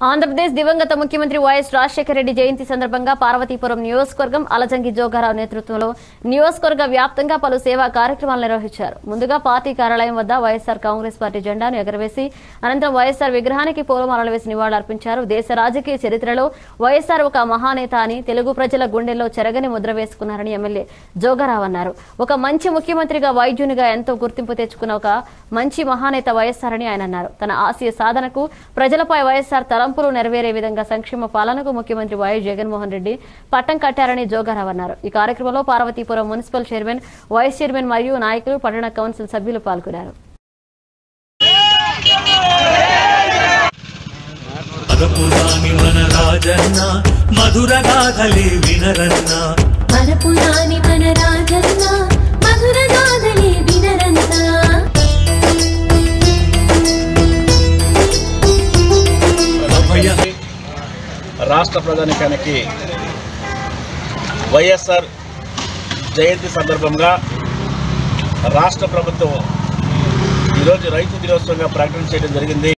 ఆంధ్రప్రదేశ్ దివంగత ముఖ్యమంత్రి వైఎస్ రాజశేఖర రెడ్డి జయంతి సందర్భంగా పార్వతీపురం నియోజకవర్గం అలజంగి జోగారావు నేతృత్వంలో నియోజకవర్గ వ్యాప్తంగా పలు సేవా కార్యక్రమాలు నిర్వహించారు ముందుగా పార్టీ కార్యాలయం వద్ద వైఎస్సార్ కాంగ్రెస్ పార్టీ జెండాను ఎగరవేసి అనంతరం వైఎస్సార్ విగ్రహానికి పూలమాలలు వేసి నివాళులర్పించారు దేశ రాజకీయ చరిత్రలో వైఎస్సార్ ఒక మహానేత అని తెలుగు ప్రజల గుండెల్లో చెరగని ముద్ర వేసుకున్నారని ఎమ్మెల్యే జోగారావు అన్నారు ఒక మంచి ముఖ్యమంత్రిగా వైద్యునిగా ఎంతో గుర్తింపు తెచ్చుకున్న ఒక మంచి మహానేత వైఎస్సార్ అని ఆయన అన్నారు తన ఆశయ సాధనకు ప్రజలపై వైఎస్సార్ తలంపులు నెరవేరే విధంగా సంక్షేమ పాలనకు ముఖ్యమంత్రి వైఎస్ జగన్మోహన్ రెడ్డి పట్టం కట్టారని జోగారావు అన్నారు ఈ కార్యక్రమంలో Parvathipuram municipal chairman vice chairman మరియు నాయకులు పట్టణ కౌన్సిల్ సభ్యులు పాల్గొన్నారు పదపురాని మన రాజన్న మధుర గాథలే వినరన్న మరపురాని మన రాజన్న మధుర గాథలే వినరంతా అభయ రాష్ట్ర ప్రధానికానికి వైఎస్ఆర్ జయంతి సందర్భంగా రాష్ట్ర ప్రభుత్వం ఈరోజు రైతు దినోత్సవంగా ప్రకటన చేయడం జరిగింది